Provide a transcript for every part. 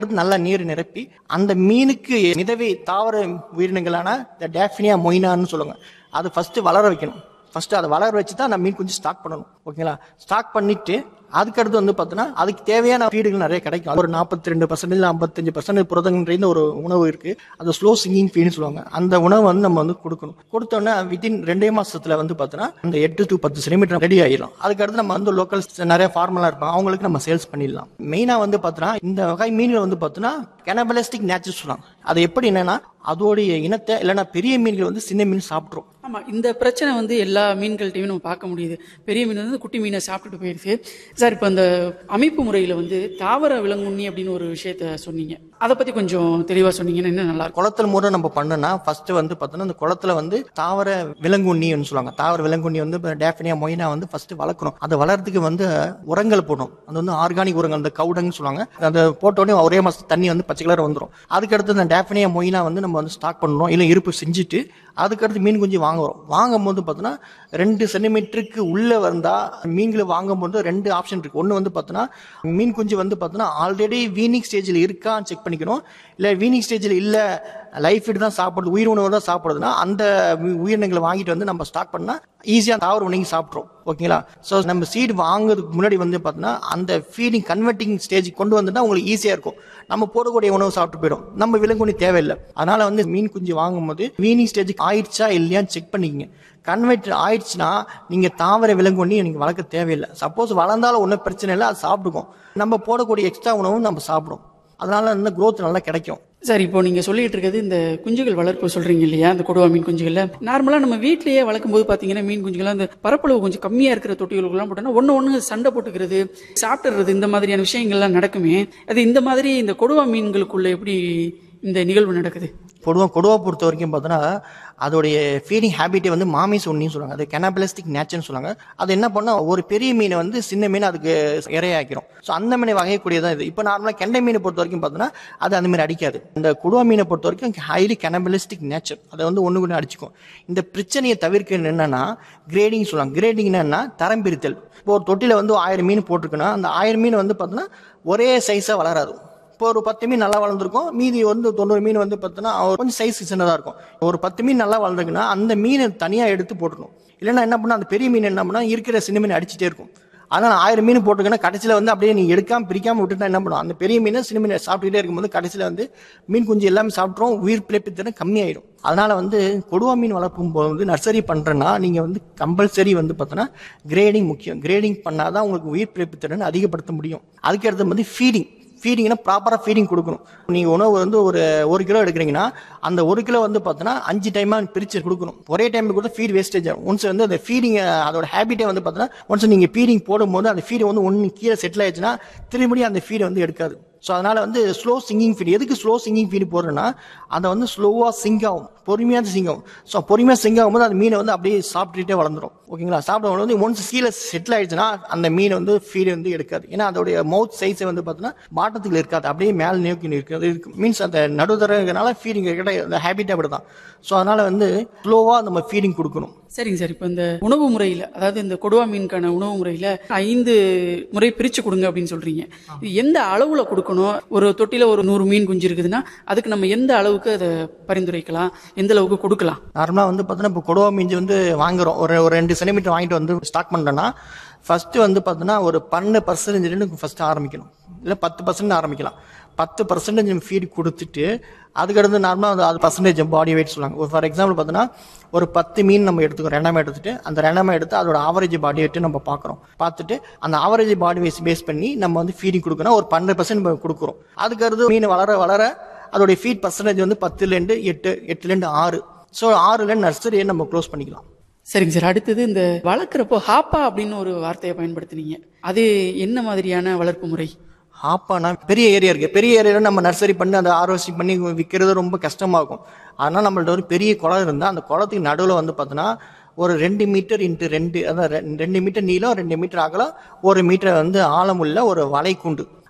அடுத்து நல்லா நீர் நிரப்பி அந்த மீனுக்கு மிதவை தாவர உயிரினங்களான இந்த டேஃபினியா மொயினான்னு சொல்லுவாங்க அது ஃபர்ஸ்ட் வளர வைக்கணும் ஃபர்ஸ்ட் அதை வளர வச்சு தான் நம்ம மீன் குஞ்சு ஸ்டாக் பண்ணணும் ஓகேங்களா ஸ்டாக் பண்ணிட்டு அதுக்கடுத்து வந்து பார்த்தோன்னா அதுக்கு தேவையான ஃபீடுகள் நிறைய கிடைக்கும் அது ஒரு நாற்பத்தி ரெண்டு பர்சன்டேஜ் ஐம்பத்தஞ்சு பர்சன்டேஜ் புரதங்கன்ற ஒரு உணவு இருக்கு அது ஸ்லோ சிங்கிங் ஃபீட்னு சொல்லுவாங்க அந்த உணவு வந்து நம்ம வந்து கொடுக்கணும் கொடுத்தோன்னே வித்தின் ரெண்டே மாசத்துல வந்து பார்த்தோன்னா அந்த எட்டு டு பத்து சென்டிமீட்டர் ரெடி ஆயிடும் அதுக்கடுத்து நம்ம வந்து லோக்கல் நிறைய ஃபார்மலா இருப்பாங்க அவங்களுக்கு நம்ம சேல்ஸ் பண்ணிடலாம் மெயினா வந்து பார்த்தோன்னா இந்த வகை மீன்கள் வந்து பார்த்தோன்னா கெனபலிஸ்டிக் நேச்சர் சொல்லுவாங்க அது எப்படி என்னன்னா அதோடைய இனத்தை இல்லைன்னா பெரிய மீன்கள் வந்து சின்ன மீன் சாப்பிட்ரும் ஆமா இந்த பிரச்சனை வந்து எல்லா மீன்கள்ட்டையும் நம்ம பார்க்க முடியுது பெரிய மீன் வந்து குட்டி மீனை சாப்பிட்டுட்டு போயிடுது சார் இப்போ அந்த அமைப்பு முறையில வந்து தாவர விலங்குண்ணி அப்படின்னு ஒரு விஷயத்த சொன்னீங்க அதை பத்தி கொஞ்சம் தெளிவா சொன்னீங்கன்னா இன்னும் நல்லா இருக்கும் குளத்துல முறை நம்ம பண்ணோம்னா ஃபர்ஸ்ட் வந்து பார்த்தோன்னா அந்த குளத்துல வந்து தாவர விலங்குண்ணின்னு சொல்லுவாங்க தாவர விலங்குண்ணி வந்து டேஃபினியா மொயினா வந்து ஃபர்ஸ்ட் வளர்க்கணும் அதை வளர்றதுக்கு வந்து உரங்கள் போடணும் அது வந்து ஆர்கானிக் உரங்கள் அந்த கவுடங்னு சொல்லுவாங்க அதை போட்ட உடனே ஒரே மாசம் தண்ணி வந்து பச்சை கலர் வந்துடும் அதுக்கடுத்து அந்த டேஃபினியா மொயினா வந்து நம்ம வந்து ஸ்டாக் பண்ணணும் இல்லை இருப்பு செஞ்சுட்டு அதுக்கடுத்து மீன் குஞ்சு வாங்குறோம் வாங்கும் போது பார்த்தோன்னா ரெண்டு சென்டிமீட்டருக்கு உள்ள வந்தா மீன்களை வாங்கும்போது ரெண்டு ஆப்ஷன் இருக்கு ஒன்று வந்து பார்த்தோன்னா மீன் குஞ்சு வந்து பார்த்தோன்னா ஆல்ரெடி வீனிங் ஸ்டேஜில் இருக்கான்னு செக் பண்ணிக்கணும் இல்லை வீனிங் ஸ்டேஜில் இல்லை லைஃப் ஃபீட் தான் சாப்பிடுது உயிர் உணவு தான் சாப்பிடுதுன்னா அந்த உ- உயிரினங்களை வாங்கிட்டு வந்து நம்ம ஸ்டார்ட் பண்ணா ஈஸியாக தாவர உணவு சாப்பிட்றோம் ஓகேங்களா ஸோ நம்ம சீட் வாங்குறதுக்கு முன்னாடி வந்து பார்த்தோன்னா அந்த ஃபீடிங் கன்வெர்ட்டிங் ஸ்டேஜ் கொண்டு வந்துட்டா உங்களுக்கு ஈஸியாக இருக்கும் நம்ம போடக்கூடிய உணவு சாப்பிட்டு போயிடும் நம்ம விலங்குனி தேவையில்லை அதனால வந்து மீன் குஞ்சு வாங்கும்போது வீனிங் ஸ்டேஜுக்கு ஆயிடுச்சா இல்லையான்னு செக் பண்ணிக்கங்க கன்வெர்ட் ஆயிடுச்சுன்னா நீங்க தாவர விலங்குண்ணி நீங்க வளர்க்க தேவையில்லை சப்போஸ் வளர்ந்தாலும் ஒன்றும் பிரச்சனை இல்லை அது சாப்பிட்டுக்கும் நம்ம போடக்கூடிய எக்ஸ்ட்ரா உணவும் நம்ம சாப்பிடும் அதனால இந்த growth நல்லா கிடைக்கும் சார் இப்போ நீங்க சொல்லிட்டு இருக்கிறது இந்த குஞ்சுகள் வளர்ப்பு சொல்றீங்க இல்லையா இந்த கொடுவா மீன் குஞ்சுகள்ல நார்மலா நம்ம வீட்லயே வளர்க்கும் போது பாத்தீங்கன்னா மீன் குஞ்சுகள் அந்த பரப்பளவு கொஞ்சம் கம்மியா இருக்கிற தொட்டிகளுக்கெல்லாம் போட்டோம்னா ஒண்ணு ஒண்ணு சண்டை போட்டுக்கிறது சாப்பிட்டுறது இந்த மாதிரியான விஷயங்கள்லாம் நடக்குமே அது இந்த மாதிரி இந்த கொடுவா மீன்களுக்குள்ள எப்படி இந்த நிகழ்வு நடக்குது கொடுவா கொடுவா பொறுத்த வரைக்கும் பார்த்தோன்னா அதோடைய ஃபீடிங் ஹேபிட்டே வந்து மாமிஸ் ஒன்னின்னு சொல்லுவாங்க அது கெனாபலிஸ்டிக் நேச்சர்னு சொல்லுவாங்க அது என்ன பண்ணா ஒரு பெரிய மீனை வந்து சின்ன மீன் அதுக்கு இரையாக்கிறோம் ஸோ அந்த மீனை வகைக்கூடியதான் இது இப்போ நார்மலாக கெண்டை மீனை பொறுத்த வரைக்கும் பார்த்தோன்னா அது அந்த மாதிரி அடிக்காது இந்த கொடுவா மீனை பொறுத்த வரைக்கும் ஹைலி கெனபலிஸ்டிக் நேச்சர் அதை வந்து ஒன்று கொண்டு அடிச்சுக்கும் இந்த பிரச்சனையை தவிர்க்க என்னன்னா கிரேடிங் சொல்லுவாங்க கிரேடிங் என்னன்னா தரம் பிரித்தல் இப்போ ஒரு தொட்டில வந்து ஆயிரம் மீன் போட்டிருக்குன்னா அந்த ஆயிரம் மீன் வந்து பார்த்தோன்னா ஒரே சைஸாக வளராது இப்போ ஒரு பத்து மீன் நல்லா வளர்ந்துருக்கும் மீதி வந்து தொண்ணூறு மீன் வந்து பார்த்தோன்னா கொஞ்சம் சைஸ் சின்னதாக இருக்கும் ஒரு பத்து மீன் நல்லா வளர்ந்துருக்குன்னா அந்த மீனை தனியாக எடுத்து போட்டுக்கணும் இல்லைன்னா என்ன பண்ணா அந்த பெரிய மீன் என்ன பண்ணா இருக்கிற சின்ன மீன் அடிச்சுட்டே இருக்கும் அதனால ஆயிரம் மீன் போட்டுருக்கேன்னா கடைசியில் வந்து அப்படியே நீ எடுக்காம பிரிக்காம விட்டுட்டா என்ன பண்ணும் அந்த பெரிய மீனை சின்ன மீனை சாப்பிட்டுட்டே இருக்கும்போது கடைசியில் வந்து மீன் குஞ்சு எல்லாமே சாப்பிட்றோம் உயிர் பிழைப்பு திறன் கம்மியாயிடும் அதனால வந்து கொடுவா மீன் வளர்ப்பும் போது வந்து நர்சரி பண்றேன்னா நீங்க வந்து கம்பல்சரி வந்து பார்த்தோன்னா கிரேடிங் முக்கியம் கிரேடிங் பண்ணாதான் உங்களுக்கு உயிர் பிழைப்பு திறன் அதிகப்படுத்த முடியும் அதுக்கு அடுத்து வந்து ஃபீடிங் ஃபீடிங்னா ப்ராப்பராக ஃபீடிங் கொடுக்கணும் நீங்கள் உணவு வந்து ஒரு ஒரு கிலோ எடுக்கிறீங்கன்னா அந்த ஒரு கிலோ வந்து பார்த்தோன்னா அஞ்சு டைமாக பிரித்து கொடுக்கணும் ஒரே டைமில் கொடுத்தா ஃபீட் வேஸ்டேஜ் ஆகும் ஒன்ஸ் வந்து அந்த ஃபீடிங் அதோட ஹேபிட்டே வந்து பார்த்தோன்னா ஒன்ஸ் நீங்கள் ஃபீடிங் போடும்போது அந்த ஃபீடு வந்து ஒன்று கீழே செட்டில் ஆயிடுச்சுன்னா திரும்பி அந்த ஃபீடை வந்து எடுக்காது ஸோ அதனால வந்து ஸ்லோ சிங்கிங் ஃபீட் எதுக்கு ஸ்லோ சிங்கிங் ஃபீட் போடுறேன்னா அதை வந்து ஸ்லோவாக சிங்க் ஆகும் பொறுமையாக சிங்க் ஆகும் ஸோ பொறுமையாக சிங்க் ஆகும்போது அந்த மீனை வந்து அப்படியே சாப்பிட்டுட்டே வளர்ந்துரும் ஓகேங்களா சாப்பிடும் வந்து ஒன்ஸ் கீழே செட்டில் ஆயிடுச்சுன்னா அந்த மீன் வந்து ஃபீடு வந்து எடுக்காது ஏன்னா அதோடைய மவுத் சைஸை வந்து பார்த்தீங்கன்னா பாட்டத்துக்கு இருக்காது அப்படியே மேல் நோக்கி இருக்காது இருக்கு மீன்ஸ் அந்த நடுத்தரங்கனால ஃபீடிங் கிட்ட அந்த ஹேபிட் அப்படி தான் ஸோ அதனால வந்து ஸ்லோவாக நம்ம ஃபீடிங் கொடுக்கணும் சரிங்க சார் இப்போ இந்த உணவு முறையில் அதாவது இந்த கொடுவா மீனுக்கான உணவு முறையில் ஐந்து முறை பிரித்து கொடுங்க அப்படின்னு சொல்றீங்க இது எந்த அளவில் கொடுக்கணும் ஒரு தொட்டியில் ஒரு நூறு மீன் குஞ்சு இருக்குதுன்னா அதுக்கு நம்ம எந்த அளவுக்கு அதை பரிந்துரைக்கலாம் எந்த அளவுக்கு கொடுக்கலாம் நார்மலாக வந்து பார்த்தோன்னா இப்போ கொடுவா மீஞ்சி வந்து வாங்குறோம் ஒரு ஒரு ரெண்டு சென்டிமீட்டர் வாங்கிட்டு வந்து ஸ்டாக் பண்ணுறோன்னா ஃபர்ஸ்ட் வந்து பார்த்தோன்னா ஒரு பன்னெண்டு பர்சன்டேஜ் ஃபர்ஸ்ட் ஆரம்பிக்கணும் இல்லை பத்து பர்சன்ட் ஆரம்பிக்கலாம் பத்து பர்சன்டேஜ் ஃபீட் கொடுத்துட்டு அதுக்கடுத்து நார்மலாக அது பர்சன்டேஜ் பாடி வெயிட் சொல்லுவாங்க ஃபார் எக்ஸாம்பிள் பார்த்தோன்னா ஒரு பத்து மீன் நம்ம எடுத்துக்கோ ரெண்டாம் எடுத்துட்டு அந்த ரெண்டாம் எடுத்து அதோட ஆவரேஜ் பாடி வெயிட் நம்ம பார்க்குறோம் பார்த்துட்டு அந்த ஆவரேஜ் பாடி வெயிட் பேஸ் பண்ணி நம்ம வந்து ஃபீடிங் கொடுக்கணும் ஒரு பன்னெண்டு பர்சன்ட் கொடுக்குறோம் அதுக்கடுத்து மீன் வளர வளர அதோடைய ஃபீட் பர்சன்டேஜ் வந்து பத்துலேருந்து எட்டு எட்டுலேருந்து ஆறு ஸோ ஆறுலேருந்து நர்சரியை நம்ம க்ளோஸ் பண்ணிக்கலாம் சரிங்க சார் அடுத்தது இந்த வளர்க்குறப்போ ஹாப்பா அப்படின்னு ஒரு வார்த்தையை பயன்படுத்துனீங்க அது என்ன மாதிரியான வளர்ப்பு முறை ஆப்பானா பெரிய ஏரியா இருக்கு பெரிய ஏரியாவில் நம்ம நர்சரி பண்ணி அதை ஆர்வசி பண்ணி விற்கிறது ரொம்ப கஷ்டமாகும் அதனால் நம்மள்ட்ட ஒரு பெரிய குளம் இருந்தால் அந்த குளத்துக்கு நடுவில் வந்து பார்த்தோன்னா ஒரு ரெண்டு மீட்டர் இன்ட்டு ரெண்டு அதான் ரெ- ரெண்டு மீட்டர் நீளம் ரெண்டு மீட்டர் அகலம் ஒரு மீட்டர் வந்து ஆழமுள்ள ஒரு வலைக்கூண்டு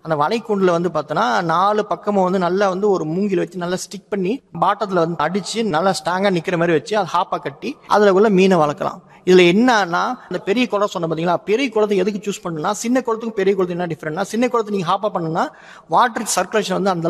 அந்த வலைக்கூண்டுல வந்து பார்த்தோன்னா நாலு பக்கமும் வந்து நல்லா வந்து ஒரு மூங்கில் வச்சு நல்லா ஸ்டிக் பண்ணி பாட்டத்தில் வந்து அடிச்சு நல்லா ஸ்ட்ராங்காக நிற்கிற மாதிரி வச்சு அதை ஹாப்பா கட்டி அதில் உள்ள மீனை வளர்க்கலாம் இதுல என்னன்னா அந்த பெரிய குளம் சொன்ன பாத்தீங்களா பெரிய குளத்தை எதுக்கு சூஸ் பண்ணலாம் சின்ன குளத்துக்கும் பெரிய குளத்துக்கு என்ன டிஃபரெண்ட்னா சின்ன குளத்தை நீங்க ஹாப்பா பண்ணுனா வாட்டர் சர்க்குலேஷன் வந்து அந்த